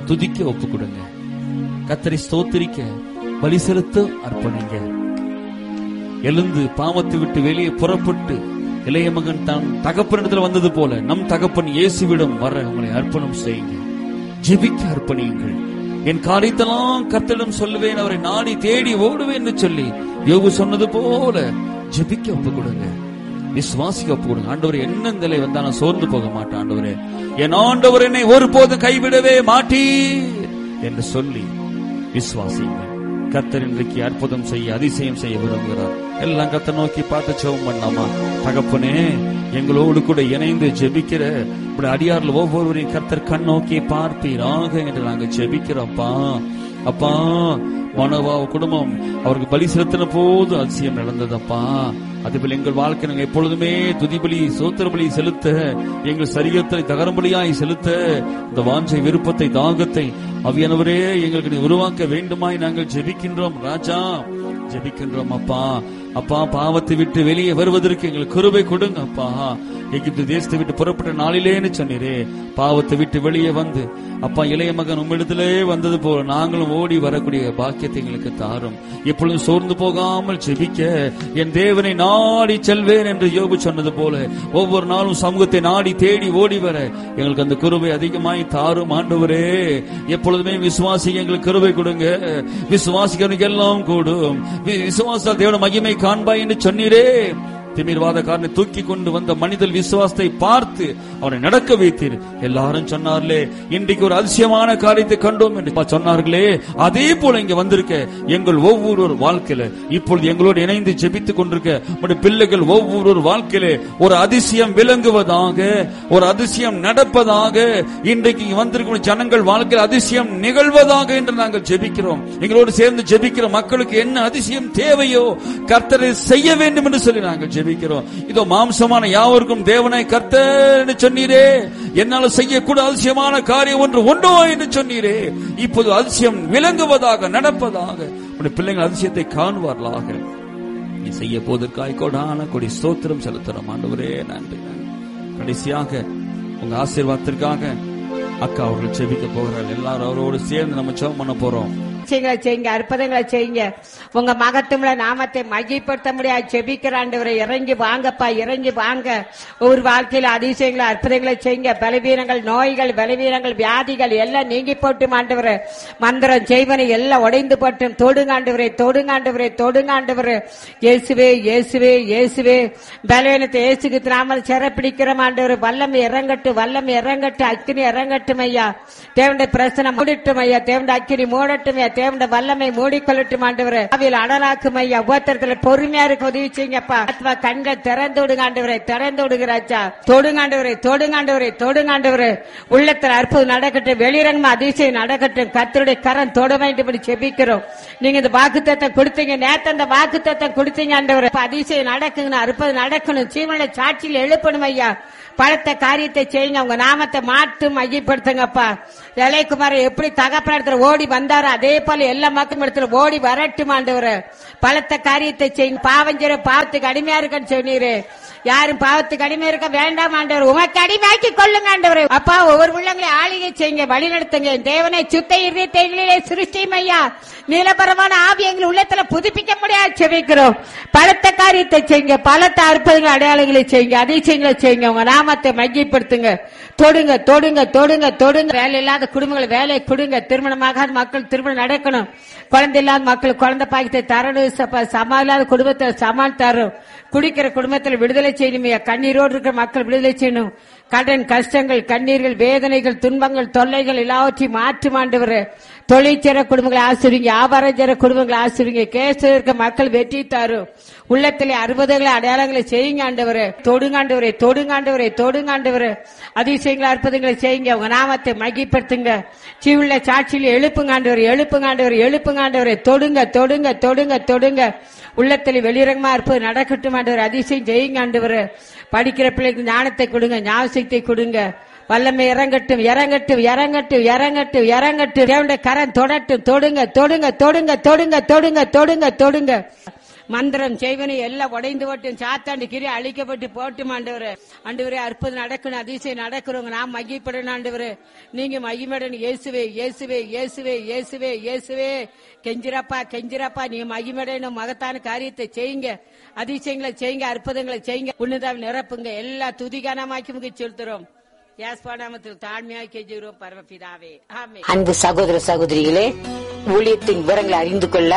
துதிக்க ஒப்பு கொடுங்க கத்தரை ஸ்தோத்திரிக்க பலி செலுத்த அர்ப்பணிங்க எழுந்து பாவத்தை விட்டு வெளியே புறப்பட்டு இளைய மகன் தான் தகப்பனிடத்துல வந்தது போல நம் தகப்பன் இயேசுவிடம் வர உங்களை அர்ப்பணம் செய்யுங்க ஜெபிக்க அர்ப்பணியுங்கள் என் காரியத்தெல்லாம் கர்த்தரிடம் சொல்லுவேன் அவரை நாடி தேடி ஓடுவேன் என்று சொல்லி யோகு சொன்னது போல ஜெபிக்க ஒப்பு கொடுங்க விசுவாசிக்க ஒப்பு கொடுங்க ஆண்டவர் என்ன நிலை வந்தா நான் சோர்ந்து போக மாட்டேன் ஆண்டவரே என் ஆண்டவர் என்னை ஒருபோதும் கைவிடவே மாட்டீர் என்று சொல்லி விசுவாசிங்க கத்தர் இன்றைக்கு அற்புதம் செய்ய அதிசயம் செய்ய விரும்புகிறார் எல்லாம் கத்த நோக்கி பார்த்து ஜெபம் பண்ணாமா தகப்பனே எங்களோடு கூட இணைந்து ஜெபிக்கிற இப்படி அடியார்ல ஒவ்வொருவரையும் கர்த்தர் கண் நோக்கி பார்ப்பீராக என்று நாங்க ஜெபிக்கிறோம்ப்பா அப்பா மனவா குடும்பம் அவருக்கு பலி செலுத்தின போது அதிசயம் நடந்ததப்பா அதுபோல் எங்கள் வாழ்க்கை நாங்கள் எப்பொழுதுமே துதிபலி சோத்திர பலி செலுத்த எங்கள் சரீரத்தை தகரம்பலியாய் செலுத்த இந்த வாஞ்சை விருப்பத்தை தாகத்தை அவியானவரே எங்களுக்கு நீ உருவாக்க வேண்டுமாய் நாங்கள் ஜெபிக்கின்றோம் ராஜா ஜெபிக்கின்றோம் அப்பா அப்பா பாவத்தை விட்டு வெளியே வருவதற்கு எங்களுக்கு கிருபை கொடுங்க அப்பா எகிப்து தேசத்தை விட்டு புறப்பட்ட நாளிலேன்னு சொன்னீரே பாவத்தை விட்டு வெளியே வந்து அப்பா இளைய மகன் உம்மிடத்திலே வந்தது போல நாங்களும் ஓடி வரக்கூடிய பாக்கியத்தை எங்களுக்கு தாரும் எப்பொழுதும் சோர்ந்து போகாமல் ஜெபிக்க என் தேவனை நாடி செல்வேன் என்று யோபு சொன்னது போல ஒவ்வொரு நாளும் சமூகத்தை நாடி தேடி ஓடி வர எங்களுக்கு அந்த கிருபை அதிகமாய் தாரும் ஆண்டவரே எப்பொழுதுமே விசுவாசி எங்களுக்கு கிருபை கொடுங்க விசுவாசிக்கிறவனுக்கு எல்லாம் கூடும் வி- விசுவாசத்தால் தேவன மகிமை காண்பாய் என்று சொன்னீரே திமிர்வாதக்காரனை தூக்கி கொண்டு வந்த மனிதல் விசுவாசத்தை பார்த்து அவனை நடக்க வைத்தீர் எல்லாரும் சொன்னார்களே இன்றைக்கு ஒரு அதிசயமான காரியத்தை கண்டோம் என்று பா- சொன்னார்களே அதே போல இங்க வந்திருக்க எங்கள் ஒவ்வொரு வாழ்க்கையில இப்பொழுது எங்களோடு இணைந்து ஜெபித்துக் கொண்டிருக்க உம்முடைய பிள்ளைகள் ஒவ்வொரு வாழ்க்கையில ஒரு அதிசயம் விளங்குவதாக ஒரு அதிசயம் நடப்பதாக இன்றைக்கு இங்க வந்திருக்கும் ஜனங்கள் வாழ்க்கையில் அதிசயம் நிகழ்வதாக என்று நாங்கள் ஜெபிக்கிறோம் எங்களோடு சேர்ந்து ஜெபிக்கிற மக்களுக்கு என்ன அதிசயம் தேவையோ கர்த்தரை செய்ய வேண்டும் என்று சொல்லி நாங்கள் ஜெபிக்கிறோம் இதோ மாம்சமான யாவருக்கும் தேவனை கர்த்தர் என்று சொன்னீரே என்னால செய்யக்கூட அதிசயமான காரியம் ஒன்று உண்டோ என்று சொன்னீரே இப்போது அதிசயம் விளங்குவதாக நடப்பதாக உடைய பிள்ளைகள் அதிசயத்தை காணுவார்களாக நீ செய்ய போவதற்காய் கொடான கொடி ஸ்தோத்திரம் செலுத்துறோம் ஆண்டவரே நன்றி நன்றி. கடைசியாக உங்க ஆசீர்வாதத்திற்காக அக்கா அவர்கள் செபிக்க போகிறார்கள் எல்லாரும் அவரோடு சேர்ந்து நம்ம ஜெபம் பண்ண போறோம் அதிசயங்களை செய்யுங்க அற்புதங்களை செய்யுங்க உங்க மகத்துவ நாமத்தை மையப்படுத்த முடியாது செபிக்கிறாண்டவரை இறங்கி வாங்கப்பா இறங்கி வாங்க ஒரு வாழ்க்கையில அதிசயங்களை அற்புதங்களை செய்யுங்க பலவீனங்கள் நோய்கள் பலவீனங்கள் வியாதிகள் எல்லாம் நீங்கி போட்டு ஆண்டவரை மந்திரம் செய்வனை எல்லாம் உடைந்து போட்டும் தொடுங்காண்டவரே தொடுங்காண்டவரே தொடுங்காண்டவரே இயேசுவே இயேசுவே இயேசுவே பலவீனத்தை இயேசுக்கு நாமல் சிறப்பிடிக்கிற ஆண்டவர் வல்லமை இறங்கட்டும் வல்லமை இறங்கட்டும் அக்கினி இறங்கட்டும் ஐயா தேவனுடைய பிரச்சனை மூடிட்டும் ஐயா தேவனுடைய அக்கினி மூடட்டும் ஐயா தேவனுடைய வல்லமை மூடிக்கொள்ளட்டும் ஆண்டவர் அவையில் அடலாக்கும் ஐயா உபத்திரத்துல பொறுமையா இருக்க உதவி செய்யுங்கப்பா ஆத்மா கண்கள் திறந்து விடுங்க ஆண்டவரே திறந்து விடுகிறாச்சா தொடுங்காண்டவரே தொடுங்காண்டவரே தொடுங்காண்டவரே உள்ளத்துல அற்புதம் நடக்கட்டும் வெளிரங்கமா அதிசயம் நடக்கட்டும் கத்தருடைய கரம் தொட வேண்டும் என்று செபிக்கிறோம் நீங்க இந்த வாக்குத்தத்தம் கொடுத்தீங்க நேத்து அந்த வாக்குத்தத்தம் கொடுத்தீங்க ஆண்டவர் இப்ப அதிசயம் நடக்குங்க அற்புதம் நடக்கணும் சீவன சாட்சியில் எழுப்பணும் ஐயா பலத்த காரியத்தை செய்யுங்க உங்க நாமத்தை மாற்றும் மையப்படுத்துங்கப்பா இளையகுமார் எப்படி தகப்பன இடத்துல ஓடி வந்தாரோ அதே போல எல்லா மக்களும் இடத்துல ஓடி வரட்டும் ஆண்டவர் பலத்த காரியத்தை செய்யுங்க பாவஞ்சர பாவத்துக்கு அடிமையா இருக்கன்னு சொன்னீரு யாரும் பாவத்துக்கு அடிமை இருக்க வேண்டாம் ஆண்டவர் உமக்கு அடிமையாக்கி கொள்ளுங்க ஆண்டவர் அப்பா ஒவ்வொரு உள்ளங்களை ஆளுகை செய்யுங்க வழி நடத்துங்க தேவனை சுத்த இருதயங்களிலே சிருஷ்டியும் ஐயா நீலபரமான ஆவி எங்கள் உள்ளத்துல புதுப்பிக்க முடியாது செவிக்கிறோம் பலத்த காரியத்தை செய்யுங்க பலத்த அற்புதங்கள் அடையாளங்களை செய்யுங்க அதிசயங்களை செய்யுங்க உங்க நாமத்தை மையப்படுத்துங்க தொடுங்க தொடுங்க தொடுங்க தொடுங்க வேலை இல்லாத குடும்பங்களை வேலையை கொடுங்க திருமணமாகாத மக்கள் திருமணம் நடக்கணும் குழந்தை இல்லாத மக்கள் குழந்தை பாக்கியத்தை தரணும் சப- சமா இல்லாத குடும்பத்தை சமான் தரும் குடிக்கிற குடும்பத்தில் விடுதலை செய்யணும் ஐயா. கண்ணீரோடு இருக்கிற மக்கள் விடுதலை செய்யணும் கடன் கஷ்டங்கள் கண்ணீர்கள் வேதனைகள் துன்பங்கள் தொல்லைகள் எல்லாவற்றையும் மாற்றும் ஆண்டவர் தொழிற்சேர குடும்பங்களை ஆசிரிங்க வியாபாரம் செய்ற குடும்பங்களை ஆசிரிங்க கேஸ் இருக்க மக்கள் வெற்றி தரும் உள்ளத்திலே அறுபதுகளை அடையாளங்களை செய்யுங்க ஆண்டவரே தொடுங்காண்டவரே தொடுங்காண்டவரே தொடுங்காண்டவரே அதிசயங்களை அற்புதங்களை செய்யுங்க உங்க நாமத்தை மகிப்படுத்துங்க சீவுள்ள சாட்சியில் எழுப்புங்காண்டவர் எழுப்புங்காண்டவர் எழுப்புங்காண்டவரே தொடுங்க தொடுங்க தொடுங்க தொடுங்க உள்ளத்தில் வெளிரங்கமா இருப்பது நடக்கட்டும் ஆண்டவர் அதிசயம் செய்யுங்க ஆண்டவர் படிக்கிற பிள்ளைக்கு ஞானத்தை கொடுங்க ஞாபகத்தை கொடுங்க வல்லமை இறங்கட்டும் இறங்கட்டும் இறங்கட்டும் இறங்கட்டும் இறங்கட்டும் தேவனுடைய கரம் தொடட்டும் தொடுங்க தொடுங்க தொடுங்க தொடுங்க தொடுங்க தொடுங்க தொடுங்க மந்திரம் செய்வனை எல்லாம் உடைந்து போட்டும் சாத்தாண்டு கிரி அழிக்கப்பட்டு போட்டும் ஆண்டவரே ஆண்டவரே அற்புதம் நடக்கணும் அதிசயம் நடக்கிறவங்க நான் மகிப்படணும் ஆண்டவரே நீங்க மகிமடணும் இயேசுவே இயேசுவே இயேசுவே இயேசுவே இயேசுவே கெஞ்சிரப்பா கெஞ்சிரப்பா நீங்க மகிமடையணும் மகத்தான காரியத்தை செய்யுங்க அதிசயங்களை செய்யுங்க அற்புதங்களை செய்யுங்க உன்னதாவை நிரப்புங்க எல்லா துதிகானமாக்கி முகி செலுத்துறோம் யாஸ்பானாமத்தில் தாழ்மையாய் கெஞ்சுகிறோம் பரமபிதாவே ஆமே அன்பு சகோதர சகோதரிகளே ஊழியத்தின் விவரங்களை அறிந்து கொள்ள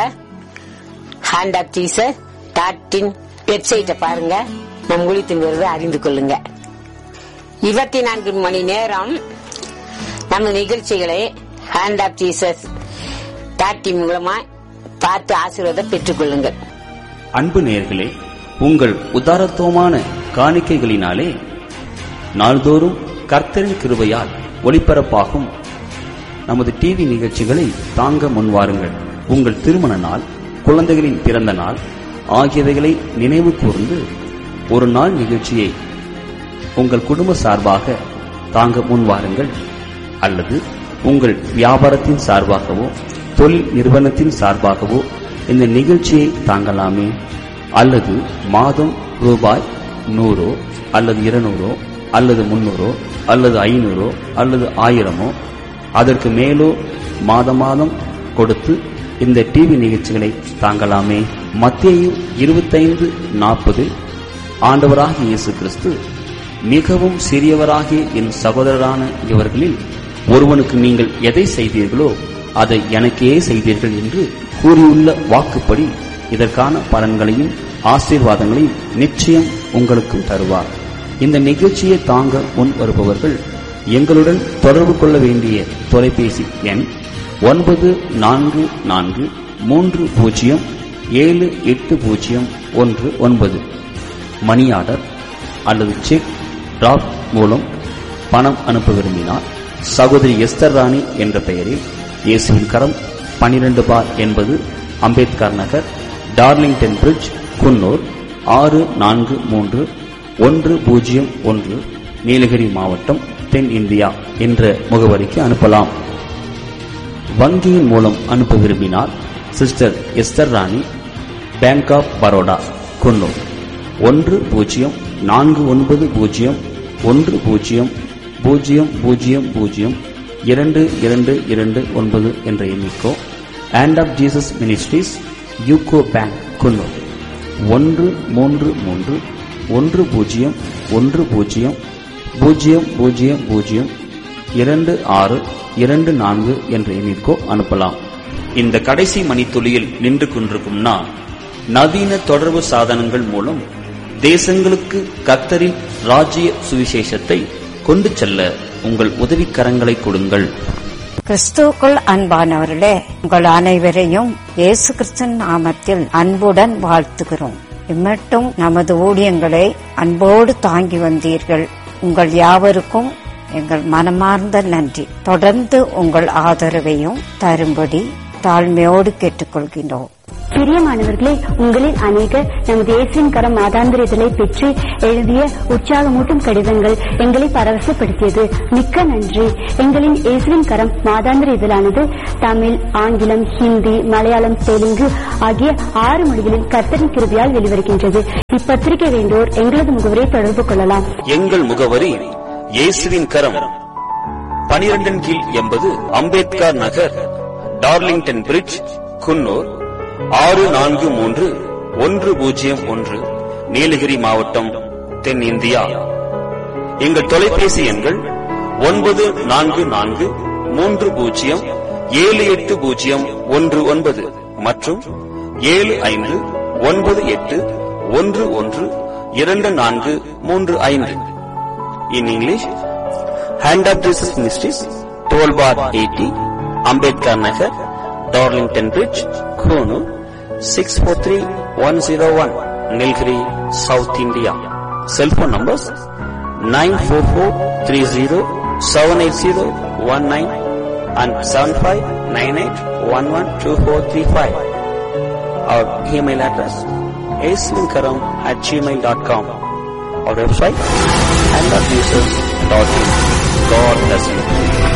ஹேண்ட் ஆப் டீசர் டாட்டின் வெப்சைட்டை பாருங்க நம் ஊழியத்தின் விவரத்தை அறிந்து கொள்ளுங்க இருபத்தி நான்கு மணி நேரம் நம்ம நிகழ்ச்சிகளை ஹேண்ட் ஆப் டீசர்ஸ் டாட்டின் மூலமா பார்த்து ஆசீர்வாதம் பெற்றுக் கொள்ளுங்கள் அன்பு நேயர்களே உங்கள் உதாரத்துவமான காணிக்கைகளினாலே நாள்தோறும் கர்த்தரின் கிருபையால் ஒளிபரப்பாகும் நமது டிவி நிகழ்ச்சிகளை தாங்க முன்வாருங்கள் உங்கள் திருமண நாள் குழந்தைகளின் பிறந்த நாள் ஆகியவைகளை நினைவு கூர்ந்து ஒரு நாள் நிகழ்ச்சியை உங்கள் குடும்ப சார்பாக தாங்க முன்வாருங்கள் அல்லது உங்கள் வியாபாரத்தின் சார்பாகவோ தொழில் நிறுவனத்தின் சார்பாகவோ இந்த நிகழ்ச்சியை தாங்கலாமே அல்லது மாதம் ரூபாய் நூறோ அல்லது இருநூறோ அல்லது முன்னூறோ அல்லது ஐநூறோ அல்லது ஆயிரமோ அதற்கு மேலோ மாதம் மாதம் கொடுத்து இந்த டிவி நிகழ்ச்சிகளை தாங்கலாமே மத்தேயு இருபத்தைந்து நாற்பது ஆண்டவராகிய இயேசு கிறிஸ்து மிகவும் சிறியவராகிய என் சகோதரரான இவர்களில் ஒருவனுக்கு நீங்கள் எதை செய்தீர்களோ அதை எனக்கே செய்தீர்கள் என்று கூறியுள்ள வாக்குப்படி இதற்கான பலன்களையும் ஆசீர்வாதங்களையும் நிச்சயம் உங்களுக்கும் தருவார் இந்த நிகழ்ச்சியை தாங்க முன் வருபவர்கள் எங்களுடன் தொடர்பு கொள்ள வேண்டிய தொலைபேசி எண் ஒன்பது நான்கு நான்கு மூன்று பூஜ்ஜியம் ஏழு எட்டு பூஜ்ஜியம் ஒன்று ஒன்பது மணி ஆர்டர் அல்லது செக் டிராப் மூலம் பணம் அனுப்ப விரும்பினால் சகோதரி எஸ்தர் ராணி என்ற பெயரில் இயேசுவின் கரம் பனிரெண்டு பார் என்பது அம்பேத்கர் நகர் டார்லிங்டன் பிரிட்ஜ் குன்னூர் ஆறு நான்கு மூன்று ஒன்று பூஜ்ஜியம் ஒன்று நீலகிரி மாவட்டம் தென் இந்தியா என்ற முகவரிக்கு அனுப்பலாம் வங்கியின் மூலம் அனுப்ப விரும்பினால் sister Esther Rani bank of Baroda Coonoor ஒன்று பூஜ்ஜியம் நான்கு ஒன்பது பூஜ்ஜியம் ஒன்று பூஜ்ஜியம் பூஜ்ஜியம் பூஜ்ஜியம் பூஜ்ஜியம் இரண்டு இரண்டு இரண்டு ஒன்பது என்ற எண்ணிக்கோ and of Jesus ministries UCO bank Coonoor ஒன்று மூன்று மூன்று ஒன்று பூஜ்ஜியம் ஒன்று பூஜ்ஜியம் பூஜ்ஜியம் பூஜ்ஜியம் பூஜ்ஜியம் இரண்டு ஆறு இரண்டு நான்கு என்ற எண்ணிற்கோ அனுப்பலாம் இந்த கடைசி மணித்துளியில் நின்று கொண்டிருக்கும் நான் நவீன தொடர்பு சாதனங்கள் மூலம் தேசங்களுக்கு கத்தரின் ராஜ்ய சுவிசேஷத்தை கொண்டு செல்ல உங்கள் உதவிக்கரங்களை கொடுங்கள் கிறிஸ்துவுக்குள் அன்பானவர்களே உங்கள் அனைவரையும் இயேசு கிறிஸ்தன் நாமத்தில் அன்புடன் வாழ்த்துகிறோம் இம்மட்டும் நமது ஊழியங்களை அன்போடு தாங்கி வந்தீர்கள் உங்கள் யாவருக்கும் எங்கள் மனமார்ந்த நன்றி தொடர்ந்து உங்கள் ஆதரவையும் தரும்படி தாழ்மையோடு கேட்டுக்கொள்கின்றோம் பிரியமானவர்களே உங்களில் அநேகர் நமது இயேசுவின் கரம் மாதாந்திர இதழை பெற்று எழுதிய உற்சாகமூட்டும் கடிதங்கள் எங்களை பரவசப்படுத்தியது மிக்க நன்றி எங்களின் இயேசுவின் கரம் மாதாந்திர இதழானது தமிழ் ஆங்கிலம் ஹிந்தி மலையாளம் தெலுங்கு ஆகிய ஆறு மொழிகளில் கர்த்தரின் கிருபியால் வெளிவருகின்றது இப்பத்திரிகை வேண்டோர் எங்களது முகவரை தொடர்பு கொள்ளலாம் எங்கள் முகவரி இயேசுவின் கரம் பனிரெண்டின் கீழ் எண்பது அம்பேத்கர் நகர் டார்லிங்டன் பிரிட்ஜ் குன்னூர் ஆறு நான்கு மூன்று ஒன்று பூஜ்ஜியம் ஒன்று நீலகிரி மாவட்டம் தென் இந்தியா எங்கள் தொலைபேசி எண்கள் ஒன்பது நான்கு நான்கு மூன்று பூஜ்ஜியம் ஏழு எட்டு பூஜ்ஜியம் ஒன்று ஒன்பது மற்றும் ஏழு ஐந்து ஒன்பது எட்டு ஒன்று ஒன்று இரண்டு நான்கு மூன்று ஐந்து in English hand of Jesus ministries twelve bar eighty Ambedkar Nagar Darlington bridge Coonoor six four three one zero one Nilgiri south India cellphone numbers nine four four three zero seven eight zero one nine and seven five nine eight one one two four three five our email address ஏஸ்லிங்கரம் at Gmail dot com our website and our users dot in. God bless you.